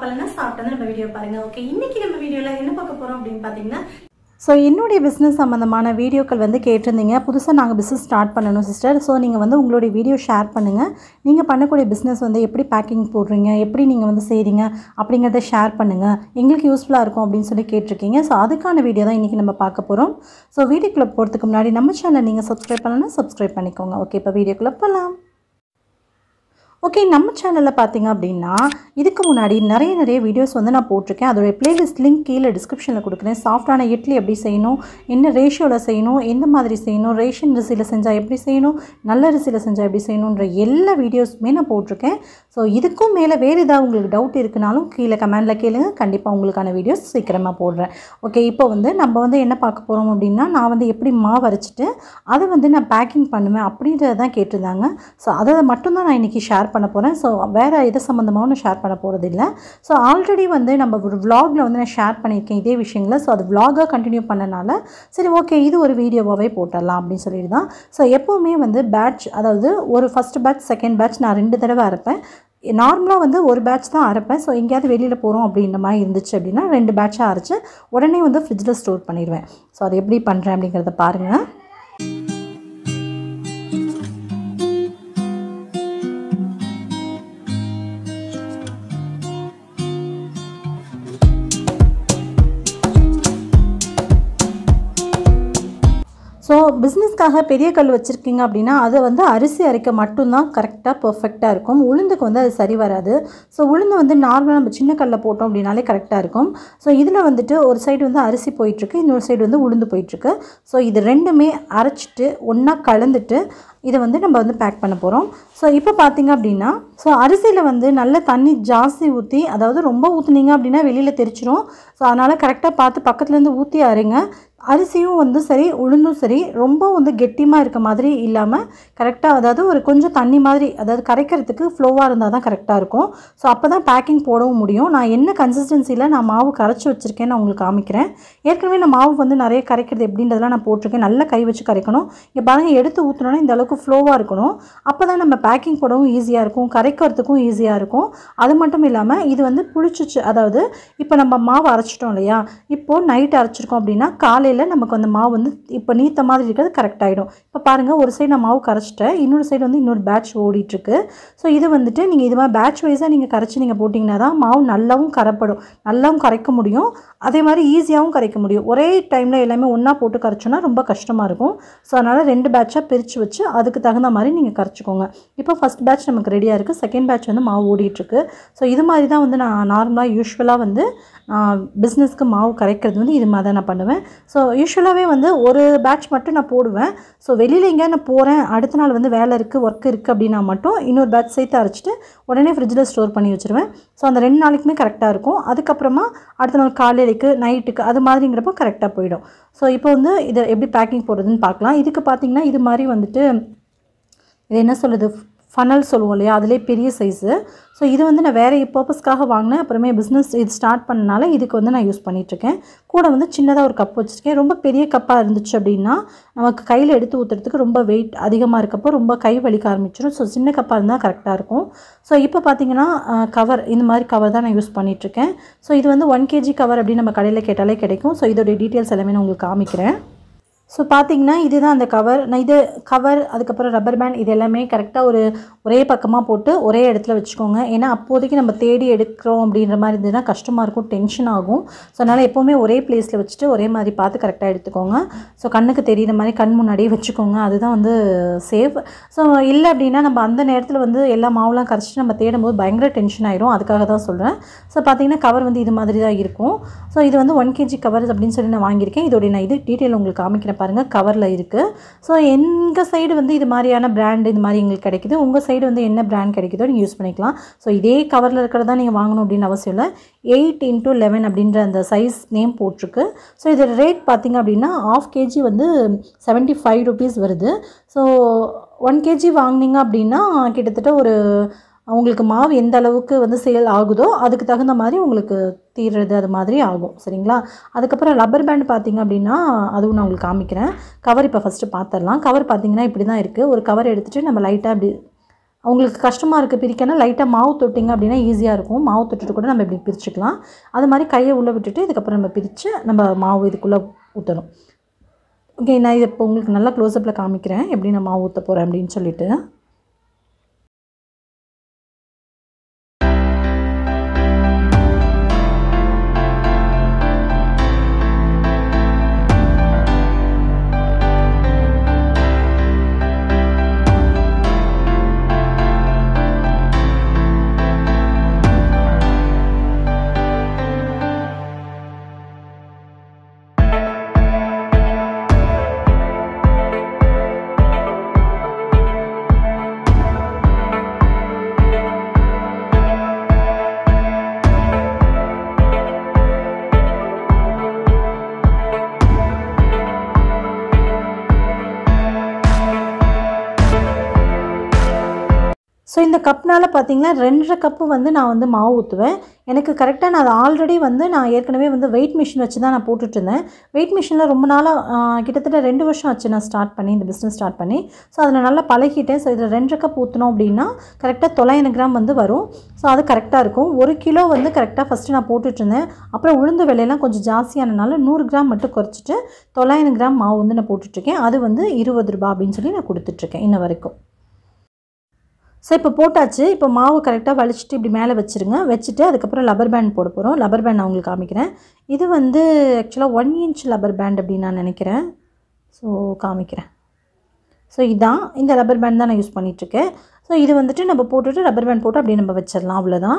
சாப்பிடலன்னா சாப்பிட்டு நம்ம வீடியோ பாருங்க ஓகே இன்னைக்கு நம்ம வீடியோல என்ன பார்க்க போறோம் அப்படின்னு பாத்தீங்கன்னா ஸோ என்னுடைய பிஸ்னஸ் சம்மந்தமான வீடியோக்கள் வந்து கேட்டிருந்தீங்க புதுசாக நாங்கள் பிஸ்னஸ் ஸ்டார்ட் பண்ணணும் சிஸ்டர் ஸோ நீங்கள் வந்து உங்களுடைய வீடியோ ஷேர் பண்ணுங்கள் நீங்கள் பண்ணக்கூடிய பிஸ்னஸ் வந்து எப்படி பேக்கிங் போடுறீங்க எப்படி நீங்கள் வந்து செய்கிறீங்க அப்படிங்கிறத ஷேர் பண்ணுங்கள் எங்களுக்கு யூஸ்ஃபுல்லாக இருக்கும் அப்படின்னு சொல்லி கேட்டிருக்கீங்க ஸோ அதுக்கான வீடியோ தான் இன்றைக்கி நம்ம பார்க்க போகிறோம் ஸோ வீடியோக்குள்ளே போகிறதுக்கு முன்னாடி நம்ம சேனல் நீங்கள் சப்ஸ்கிரைப் பண்ணலன்னா சப்ஸ்கிரைப் பண்ணிக்கோங்க ஓகே இப்போ வீடியோக்குள்ளே போகலாம் ஓகே நம்ம சேனலில் பார்த்தீங்க அப்படின்னா இதுக்கு முன்னாடி நிறைய நிறைய வீடியோஸ் வந்து நான் போட்டிருக்கேன் அதோடைய பிளேலிஸ்ட் லிங்க் கீழே டிஸ்கிரிப்ஷனில் கொடுக்குறேன் சாஃப்டான இட்லி எப்படி செய்யணும் என்ன ரேஷியோவில் செய்யணும் எந்த மாதிரி செய்யணும் ரேஷன் அரிசியில் செஞ்சால் எப்படி செய்யணும் நல்ல அரிசியில் செஞ்சால் எப்படி செய்யணுன்ற எல்லா வீடியோஸுமே நான் போட்டிருக்கேன் ஸோ இதுக்கும் மேலே வேறு ஏதாவது உங்களுக்கு டவுட் இருக்குனாலும் கீழே கமெண்டில் கேளுங்க கண்டிப்பாக உங்களுக்கான வீடியோஸ் சீக்கிரமாக போடுறேன் ஓகே இப்போ வந்து நம்ம வந்து என்ன பார்க்க போகிறோம் அப்படின்னா நான் வந்து எப்படி மாவு அரைச்சிட்டு அதை வந்து நான் பேக்கிங் பண்ணுவேன் அப்படின்றத தான் கேட்டிருந்தாங்க ஸோ அதை மட்டும்தான் நான் இன்றைக்கி ஷேர் பண்ண போகிறேன் ஸோ வேறு எது சம்மந்தமாகவும் நான் ஷேர் பண்ண போகிறது இல்லை ஸோ ஆல்ரெடி வந்து நம்ம ஒரு vlogல வந்து நான் ஷேர் பண்ணியிருக்கேன் இதே விஷயங்களை ஸோ அது vlog-ஆ கண்டினியூ பண்ணனால சரி ஓகே இது ஒரு வீடியோவாகவே போட்டுடலாம் அப்படின்னு சொல்லிட்டு தான் ஸோ எப்போவுமே வந்து பேட்ச் அதாவது ஒரு ஃபஸ்ட் பேட்ச் செகண்ட் பேட்ச் நான் ரெண்டு தடவை அரைப்பேன் நார்மலாக வந்து ஒரு பேட்ச் தான் அரைப்பேன் ஸோ எங்கேயாவது வெளியில் போகிறோம் அப்படின்ற மாதிரி இருந்துச்சு அப்படின்னா ரெண்டு பேட்சாக அரைச்சு உடனே வந்து ஃப்ரிட்ஜில் ஸ்டோர் பண்ணிடுவேன் ஸோ அது எப்படி பண்ணுறேன் அப்படிங்கிறத பாருங்கள் ஸோ பிஸ்னஸ்க்காக பெரிய கல் வச்சுருக்கீங்க அப்படின்னா அதை வந்து அரிசி அரைக்க மட்டும்தான் கரெக்டாக பர்ஃபெக்டாக இருக்கும் உளுந்துக்கு வந்து அது சரி வராது ஸோ உளுந்து வந்து நார்மலாக நம்ம சின்ன கல்லில் போட்டோம் அப்படின்னாலே கரெக்டாக இருக்கும் ஸோ இதில் வந்துட்டு ஒரு சைடு வந்து அரிசி போயிட்டுருக்கு இன்னொரு சைடு வந்து உளுந்து போயிட்டுருக்கு ஸோ இது ரெண்டுமே அரைச்சிட்டு ஒன்றா கலந்துட்டு இதை வந்து நம்ம வந்து பேக் பண்ண போகிறோம் ஸோ இப்போ பார்த்தீங்க அப்படின்னா ஸோ அரிசியில் வந்து நல்ல தண்ணி ஜாஸ்தி ஊற்றி அதாவது ரொம்ப ஊற்றுனீங்க அப்படின்னா வெளியில் தெரிச்சிரும் ஸோ அதனால் கரெக்டாக பார்த்து பக்கத்துலேருந்து ஊற்றி அரைங்க அரிசியும் வந்து சரி உளுந்தும் சரி ரொம்ப வந்து கெட்டிமாக இருக்க மாதிரி இல்லாமல் கரெக்டாக அதாவது ஒரு கொஞ்சம் தண்ணி மாதிரி அதாவது கரைக்கிறதுக்கு ஃப்ளோவாக இருந்தால் தான் கரெக்டாக இருக்கும் ஸோ அப்போ தான் பேக்கிங் போடவும் முடியும் நான் என்ன கன்சிஸ்டன்சியில் நான் மாவு கரைச்சி வச்சுருக்கேன்னு நான் உங்களுக்கு காமிக்கிறேன் ஏற்கனவே நான் மாவு வந்து நிறைய கரைக்கிறது எப்படின்றதெல்லாம் நான் போட்டிருக்கேன் நல்லா கை வச்சு கரைக்கணும் இங்கே பாருங்கள் எடுத்து ஊற்றினோன்னா இந்த அளவுக்கு ஃப்ளோவாக இருக்கணும் அப்போ தான் நம்ம பேக்கிங் போடவும் ஈஸியாக இருக்கும் கரைக்கிறதுக்கும் ஈஸியாக இருக்கும் அது மட்டும் இல்லாமல் இது வந்து புளிச்சிச்சு அதாவது இப்போ நம்ம மாவு அரைச்சிட்டோம் இல்லையா இப்போது நைட் அரைச்சிருக்கோம் அப்படின்னா காலையில் நமக்கு அந்த மாவு வந்து இப்போ நீத்த மாதிரி இருக்கிறது கரெக்ட் ஆகிடும் இப்போ பாருங்கள் ஒரு சைடு நான் மாவு கரைச்சிட்டேன் இன்னொரு சைடு வந்து இன்னொரு பேட்ச் ஓடிட்டுருக்கு ஸோ இது வந்துட்டு நீங்கள் இது மாதிரி பேட்ச் வைஸாக நீங்கள் கரைச்சி நீங்கள் போட்டிங்கன்னா தான் மாவு நல்லாவும் கரைப்படும் நல்லாவும் கரைக்க முடியும் அதே மாதிரி ஈஸியாகவும் கரைக்க முடியும் ஒரே டைமில் எல்லாமே ஒன்றா போட்டு கரைச்சோன்னா ரொம்ப கஷ்டமாக இருக்கும் ஸோ அதனால் ரெண்டு பேட்சாக பிரித்து வச்சு அதுக்கு தகுந்த மாதிரி நீங்கள் கரைச்சிக்கோங்க இப்போ ஃபஸ்ட் பேட்ச் நமக்கு ரெடியாக இருக்குது செகண்ட் பேட்ச் வந்து மாவு ஓடிட்டுருக்கு ஸோ இது மாதிரி தான் வந்து நான் நார்மலாக யூஸ்வலாக வந்து பிஸ்னஸ்க்கு மாவு கரைக்கிறது வந்து இது மாதிரி தான் நான் பண்ணுவேன் ஸோ யூஸ்வலாகவே வந்து ஒரு பேட்ச் மட்டும் நான் போடுவேன் ஸோ வெளியில் எங்கேயா நான் போகிறேன் அடுத்த நாள் வந்து வேலை இருக்குது ஒர்க் இருக்குது அப்படின்னா மட்டும் இன்னொரு பேட்ச் சேர்த்து அரைச்சிட்டு உடனே ஃப்ரிட்ஜில் ஸ்டோர் பண்ணி வச்சுருவேன் ஸோ அந்த ரெண்டு நாளைக்குமே கரெக்டாக இருக்கும் அதுக்கப்புறமா அடுத்த நாள் காலையிலைக்கு நைட்டுக்கு அது மாதிரிங்கிறப்போ கரெக்டாக போயிடும் ஸோ இப்போ வந்து இதை எப்படி பேக்கிங் போடுறதுன்னு பார்க்கலாம் இதுக்கு பார்த்திங்கன்னா இது மாதிரி வந்துட்டு இது என்ன சொல்லுது ஃபனல் சொல்லுவோம் இல்லையா அதிலே பெரிய சைஸு ஸோ இது வந்து நான் வேறு பர்பஸ்க்காக வாங்கினேன் அப்புறமே பிஸ்னஸ் இது ஸ்டார்ட் பண்ணனால இதுக்கு வந்து நான் யூஸ் பண்ணிகிட்ருக்கேன் கூட வந்து சின்னதாக ஒரு கப் வச்சுருக்கேன் ரொம்ப பெரிய கப்பாக இருந்துச்சு அப்படின்னா நமக்கு கையில் எடுத்து ஊற்றுறதுக்கு ரொம்ப வெயிட் அதிகமாக இருக்கப்போ ரொம்ப கை வலிக்க ஆரம்பிச்சிடும் ஸோ சின்ன கப்பாக இருந்தால் கரெக்டாக இருக்கும் ஸோ இப்போ பார்த்தீங்கன்னா கவர் இந்த மாதிரி கவர் தான் நான் யூஸ் பண்ணிகிட்ருக்கேன் ஸோ இது வந்து ஒன் கேஜி கவர் அப்படின்னு நம்ம கடையில் கேட்டாலே கிடைக்கும் ஸோ இதோடைய டீட்டெயில்ஸ் எல்லாமே நான் உங்களுக்கு காமிக்கிறேன் ஸோ பார்த்தீங்கன்னா இதுதான் அந்த கவர் நான் இது கவர் அதுக்கப்புறம் ரப்பர் பேண்ட் இது எல்லாமே கரெக்டாக ஒரு ஒரே பக்கமாக போட்டு ஒரே இடத்துல வச்சுக்கோங்க ஏன்னா அப்போதைக்கு நம்ம தேடி எடுக்கிறோம் அப்படின்ற மாதிரி இருந்ததுன்னா கஷ்டமாக இருக்கும் டென்ஷன் ஆகும் ஸோ அதனால் எப்போவுமே ஒரே பிளேஸில் வச்சுட்டு ஒரே மாதிரி பார்த்து கரெக்டாக எடுத்துக்கோங்க ஸோ கண்ணுக்கு தெரியுற மாதிரி கண் முன்னாடியே வச்சுக்கோங்க அதுதான் வந்து சேஃப் ஸோ இல்லை அப்படின்னா நம்ம அந்த நேரத்தில் வந்து எல்லா மாவுலாம் கரைச்சிட்டு நம்ம தேடும்போது பயங்கர டென்ஷன் ஆயிரும் அதுக்காக தான் சொல்கிறேன் ஸோ பார்த்தீங்கன்னா கவர் வந்து இது மாதிரி தான் இருக்கும் ஸோ இது வந்து ஒன் கேஜி கவர் அப்படின்னு சொல்லி நான் வாங்கியிருக்கேன் இதோடைய நான் இது டீட்டெயில் உங்களுக்கு காமிக்கிறேன் பாருங்கள் கவரில் இருக்குது ஸோ எங்கள் சைடு வந்து இது மாதிரியான பிராண்ட் இது மாதிரி எங்களுக்கு கிடைக்குது உங்கள் சைடு வந்து என்ன பிராண்ட் கிடைக்குதோ நீங்கள் யூஸ் பண்ணிக்கலாம் ஸோ இதே கவரில் இருக்கிறதா நீங்கள் வாங்கணும் அப்படின்னு அவசியம் இல்லை எயிட் இன்ட்டு லெவன் அப்படின்ற அந்த சைஸ் நேம் போட்டிருக்கு ஸோ இதோட ரேட் பார்த்திங்க அப்படின்னா ஆஃப் கேஜி வந்து செவன்ட்டி ஃபைவ் ருபீஸ் வருது ஸோ ஒன் கேஜி வாங்கினீங்க அப்படின்னா கிட்டத்தட்ட ஒரு உங்களுக்கு மாவு எந்த அளவுக்கு வந்து சேல் ஆகுதோ அதுக்கு தகுந்த மாதிரி உங்களுக்கு தீர்றது அது மாதிரி ஆகும் சரிங்களா அதுக்கப்புறம் ரப்பர் பேண்ட் பார்த்தீங்க அப்படின்னா அதுவும் நான் உங்களுக்கு காமிக்கிறேன் கவர் இப்போ ஃபஸ்ட்டு பார்த்துடலாம் கவர் பார்த்தீங்கன்னா இப்படி தான் இருக்குது ஒரு கவர் எடுத்துகிட்டு நம்ம லைட்டாக அப்படி உங்களுக்கு கஷ்டமாக இருக்குது பிரிக்கனா லைட்டாக மாவு தொட்டிங்க அப்படின்னா ஈஸியாக இருக்கும் மாவு தொட்டுட்டு கூட நம்ம இப்படி பிரிச்சுக்கலாம் அது மாதிரி கையை உள்ளே விட்டுட்டு இதுக்கப்புறம் நம்ம பிரித்து நம்ம மாவு இதுக்குள்ளே ஊற்றணும் ஓகே நான் இது இப்போ உங்களுக்கு நல்லா க்ளோஸ்அப்பில் காமிக்கிறேன் எப்படி நான் மாவு ஊற்ற போகிறேன் அப்படின்னு சொல்லிட்டு ஸோ இந்த கப்னால் பார்த்தீங்கன்னா ரெண்டரை கப்பு வந்து நான் வந்து மாவு ஊற்றுவேன் எனக்கு கரெக்டாக நான் அதை ஆல்ரெடி வந்து நான் ஏற்கனவே வந்து வெயிட் மிஷின் வச்சு தான் நான் போட்டுட்டு இருந்தேன் வெயிட் மிஷினில் ரொம்ப நாளாக கிட்டத்தட்ட ரெண்டு வருஷம் ஆச்சு நான் ஸ்டார்ட் பண்ணி இந்த பிஸ்னஸ் ஸ்டார்ட் பண்ணி ஸோ அதில் நல்லா பழகிட்டேன் ஸோ இதில் ரெண்டரை கப் ஊற்றினோம் அப்படின்னா கரெக்டாக தொள்ளாயிரம் கிராம் வந்து வரும் ஸோ அது கரெக்டாக இருக்கும் ஒரு கிலோ வந்து கரெக்டாக ஃபஸ்ட்டு நான் போட்டுட்டு இருந்தேன் அப்புறம் உளுந்து விலையெல்லாம் கொஞ்சம் ஜாஸ்தியானனால நூறு கிராம் மட்டும் குறைச்சிட்டு தொள்ளாயிரம் கிராம் மாவு வந்து நான் போட்டுட்ருக்கேன் அது வந்து இருபது ரூபா அப்படின்னு சொல்லி நான் கொடுத்துட்ருக்கேன் இன்ன வரைக்கும் ஸோ இப்போ போட்டாச்சு இப்போ மாவு கரெக்டாக வலிச்சிட்டு இப்படி மேலே வச்சுருங்க வச்சுட்டு அதுக்கப்புறம் லப்பர் பேண்ட் போட போகிறோம் லப்பர் பேண்ட் நான் உங்களுக்கு காமிக்கிறேன் இது வந்து ஆக்சுவலாக ஒன் இன்ச் லப்பர் பேண்ட் அப்படின்னு நான் நினைக்கிறேன் ஸோ காமிக்கிறேன் ஸோ இதான் இந்த ரப்பர் பேண்ட் தான் நான் யூஸ் பண்ணிகிட்ருக்கேன் ஸோ இது வந்துட்டு நம்ம போட்டுட்டு ரப்பர் பேண்ட் போட்டு அப்படியே நம்ம வச்சிடலாம் அவ்வளோதான்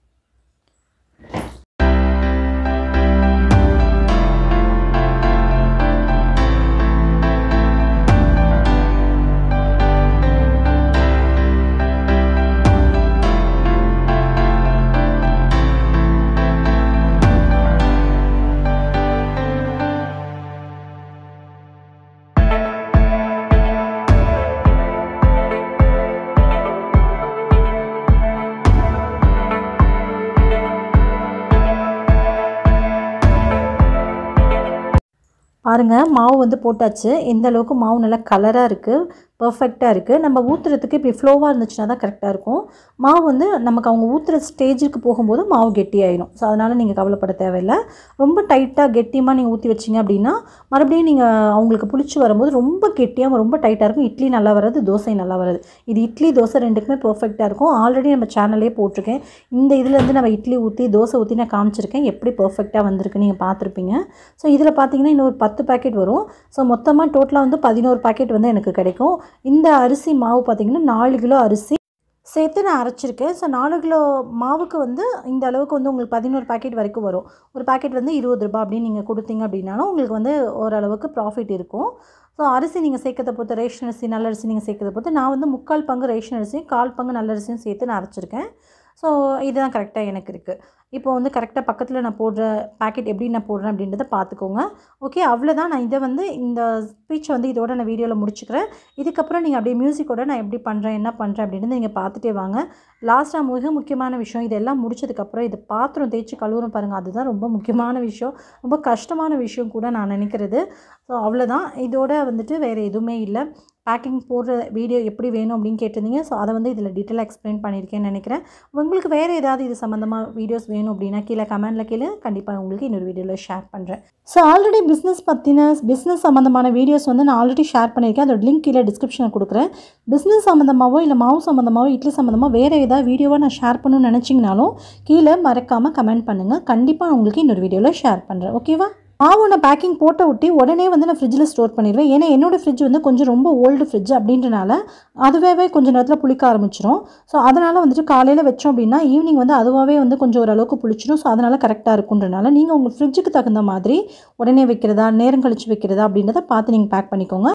பாருங்கள் மாவு வந்து போட்டாச்சு எந்த அளவுக்கு மாவு நல்லா கலராக இருக்குது பர்ஃபெக்டாக இருக்குது நம்ம ஊற்றுறதுக்கு இப்படி ஃப்ளோவாக இருந்துச்சுன்னா தான் கரெக்டாக இருக்கும் மாவு வந்து நமக்கு அவங்க ஊற்றுற ஸ்டேஜுக்கு போகும்போது மாவு கெட்டியாயிடும் ஸோ அதனால் நீங்கள் கவலைப்பட தேவையில்லை ரொம்ப டைட்டாக கெட்டியமாக நீங்கள் ஊற்றி வச்சிங்க அப்படின்னா மறுபடியும் நீங்கள் அவங்களுக்கு புளிச்சு வரும்போது ரொம்ப கெட்டியாக ரொம்ப டைட்டாக இருக்கும் இட்லி நல்லா வராது தோசை நல்லா வராது இது இட்லி தோசை ரெண்டுக்குமே பர்ஃபெக்டாக இருக்கும் ஆல்ரெடி நம்ம சேனல்லே போட்டிருக்கேன் இந்த இதுலேருந்து நம்ம இட்லி ஊற்றி தோசை ஊற்றி நான் காமிச்சிருக்கேன் எப்படி பர்ஃபெக்டாக வந்திருக்கு நீங்கள் பார்த்துருப்பீங்க ஸோ இதில் பார்த்தீங்கன்னா இன்னொரு பத்து பேக்கெட் வரும் ஸோ மொத்தமாக டோட்டலாக வந்து பதினோரு பேக்கெட் வந்து எனக்கு கிடைக்கும் இந்த அரிசி மாவு பார்த்திங்கன்னா நாலு கிலோ அரிசி சேர்த்து நான் அரைச்சிருக்கேன் ஸோ நாலு கிலோ மாவுக்கு வந்து இந்த அளவுக்கு வந்து உங்களுக்கு பதினோரு பாக்கெட் வரைக்கும் வரும் ஒரு பாக்கெட் வந்து இருபது ரூபாய் அப்படின்னு நீங்கள் கொடுத்தீங்க அப்படின்னாலும் உங்களுக்கு வந்து ஓரளவுக்கு ப்ராஃபிட் இருக்கும் ஸோ அரிசி நீங்கள் சேர்க்கறத பொறுத்து ரேஷன் அரிசி நல்ல அரிசி நீங்கள் சேர்க்கறத பொறுத்து நான் வந்து முக்கால் பங்கு ரேஷன் அரிசியும் கால் பங்கு நல்ல அரிசியும் சேர்த்து நான் அரைச்சிருக்கேன் ஸோ இதுதான் கரெக்டாக எனக்கு இருக்குது இப்போ வந்து கரெக்டாக பக்கத்தில் நான் போடுற பேக்கெட் எப்படி நான் போடுறேன் அப்படின்றத பார்த்துக்கோங்க ஓகே அவ்வளோதான் நான் இதை வந்து இந்த ஸ்பீச்சை வந்து இதோட நான் வீடியோவில் முடிச்சுக்கிறேன் இதுக்கப்புறம் நீங்கள் அப்படியே மியூசிக்கோட நான் எப்படி பண்ணுறேன் என்ன பண்ணுறேன் அப்படின்னு நீங்கள் பார்த்துட்டே வாங்க லாஸ்ட்டாக மிக முக்கியமான விஷயம் இதெல்லாம் முடிச்சதுக்கப்புறம் இது பாத்திரம் தேய்ச்சி கழுவுறோம் பாருங்கள் அதுதான் ரொம்ப முக்கியமான விஷயம் ரொம்ப கஷ்டமான விஷயம் கூட நான் நினைக்கிறது ஸோ அவ்வளோதான் இதோட வந்துட்டு வேறு எதுவுமே இல்லை பேக்கிங் போடுற வீடியோ எப்படி வேணும் அப்படின்னு கேட்டிருந்தீங்க ஸோ அதை வந்து இதில் டீட்டெயிலாக எக்ஸ்பிளைன் பண்ணியிருக்கேன்னு நினைக்கிறேன் உங்களுக்கு வேறு ஏதாவது இது சம்மந்தமாக வீடியோஸ் வேணும் அப்படின்னா கீழே கமெண்ட்டில் கீழே கண்டிப்பாக உங்களுக்கு இன்னொரு வீடியோவில் ஷேர் பண்ணுறேன் ஸோ ஆல்ரெடி பிஸ்னஸ் பற்றின பிஸ்னஸ் சம்மந்தமான வீடியோஸ் வந்து நான் ஆல்ரெடி ஷேர் பண்ணியிருக்கேன் அதோட லிங்க் கீழே டிஸ்கிரிப்ஷனில் கொடுக்குறேன் பிஸ்னஸ் சம்மந்தமாகவோ இல்லை மாவு சம்மந்தமாகவோ இட்லி சம்மந்தமாக வேறு ஏதாவது வீடியோவாக நான் ஷேர் பண்ணணும்னு நினச்சிங்கனாலும் கீழே மறக்காமல் கமெண்ட் பண்ணுங்கள் கண்டிப்பாக நான் உங்களுக்கு இன்னொரு வீடியோவில் ஷேர் பண்ணுறேன் ஓகேவா மாவு நான் பேக்கிங் போட்ட ஒட்டி உடனே வந்து நான் ஃப்ரிட்ஜில் ஸ்டோர் பண்ணிடுவேன் ஏன்னா என்னோடய ஃப்ரிட்ஜ் வந்து கொஞ்சம் ரொம்ப ஓல்டு ஃப்ரிட்ஜ் அப்படின்றனால அதுவே கொஞ்சம் நேரத்தில் புளிக்க ஆரம்பிச்சிரும் ஸோ அதனால் வந்துட்டு காலையில் வச்சோம் அப்படின்னா ஈவினிங் வந்து அதுவாகவே வந்து கொஞ்சம் ஓரளவுக்கு புளிச்சிடும் ஸோ அதனால் கரெக்டாக இருக்குன்றனால நீங்கள் உங்கள் ஃப்ரிட்ஜுக்கு தகுந்த மாதிரி உடனே வைக்கிறதா நேரம் கழிச்சு வைக்கிறதா அப்படின்றத பார்த்து நீங்கள் பேக் பண்ணிக்கோங்க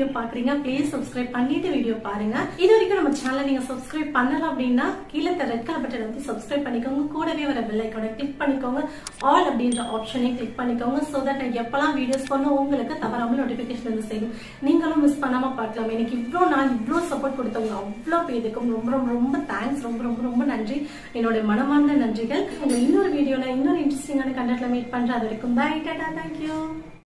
வீடியோ பாக்குறீங்க ப்ளீஸ் சப்ஸ்கிரைப் பண்ணிட்டு வீடியோ பாருங்க இது வரைக்கும் நம்ம சேனலை நீங்க சப்ஸ்கிரைப் பண்ணல அப்படின்னா கீழே ரெட் கலர் பட்டன் வந்து சப்ஸ்கிரைப் பண்ணிக்கோங்க கூடவே வர பெல் ஐக்கானை கிளிக் பண்ணிக்கோங்க ஆல் அப்படின்ற ஆப்ஷனையும் கிளிக் பண்ணிக்கோங்க சோ தட் நான் எப்பெல்லாம் வீடியோஸ் பண்ண உங்களுக்கு தவறாமல் நோட்டிபிகேஷன் வந்து செய்யும் நீங்களும் மிஸ் பண்ணாம பார்க்கலாம் எனக்கு இவ்வளோ நாள் இவ்வளோ சப்போர்ட் கொடுத்தவங்க அவ்வளோ பேருக்கும் ரொம்ப ரொம்ப ரொம்ப தேங்க்ஸ் ரொம்ப ரொம்ப ரொம்ப நன்றி என்னோட மனமார்ந்த நன்றிகள் உங்க இன்னொரு வீடியோல இன்னொரு இன்ட்ரெஸ்டிங்கான கண்டென்ட்ல மீட் பண்றேன் அது வரைக்கும் பை டாடா தேங்க்யூ